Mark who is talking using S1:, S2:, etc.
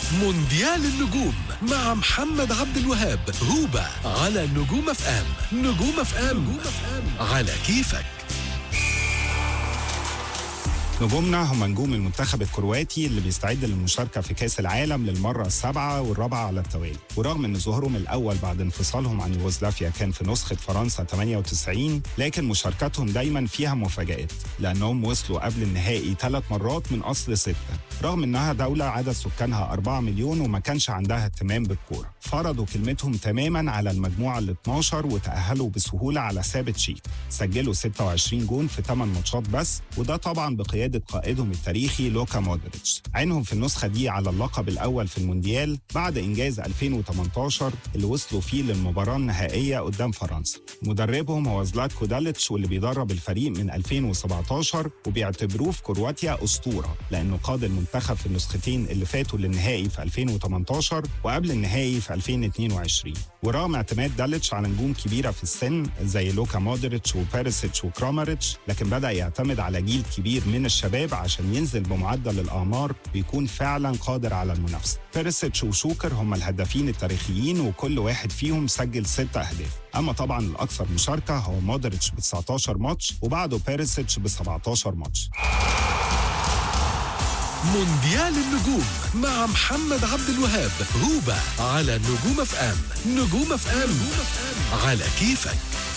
S1: مونديال النجوم مع محمد عبد الوهاب هوبا على نجوم اف ام نجوم اف ام على كيفك
S2: نجومنا هم نجوم المنتخب الكرواتي اللي بيستعد للمشاركة في كأس العالم للمرة السابعة والرابعة على التوالي ورغم أن ظهورهم الأول بعد انفصالهم عن يوغوسلافيا كان في نسخة فرنسا 98 لكن مشاركتهم دايما فيها مفاجآت لأنهم وصلوا قبل النهائي ثلاث مرات من أصل ستة رغم أنها دولة عدد سكانها 4 مليون وما كانش عندها اهتمام بالكورة فرضوا كلمتهم تماما على المجموعة ال 12 وتأهلوا بسهولة على ثابت شيك سجلوا 26 جون في 8 ماتشات بس وده طبعا بقيادة قائدهم التاريخي لوكا مودريتش عينهم في النسخة دي على اللقب الأول في المونديال بعد إنجاز 2018 اللي وصلوا فيه للمباراة النهائية قدام فرنسا مدربهم هو زلاتكو داليتش واللي بيدرب الفريق من 2017 وبيعتبروه في كرواتيا أسطورة لأنه قاد المنتخب في النسختين اللي فاتوا للنهائي في 2018 وقبل النهائي في 2022 ورغم اعتماد داليتش على نجوم كبيرة في السن زي لوكا مودريتش وبيريسيتش وكراماريتش لكن بدأ يعتمد على جيل كبير من الشباب عشان ينزل بمعدل الأعمار ويكون فعلا قادر على المنافسة بيريسيتش وشوكر هم الهدافين التاريخيين وكل واحد فيهم سجل ست أهداف أما طبعا الأكثر مشاركة هو مودريتش ب 19 ماتش وبعده بيريسيتش ب 17 ماتش
S1: مونديال النجوم مع محمد عبد الوهاب هوبا على نجوم اف ام نجوم اف ام على كيفك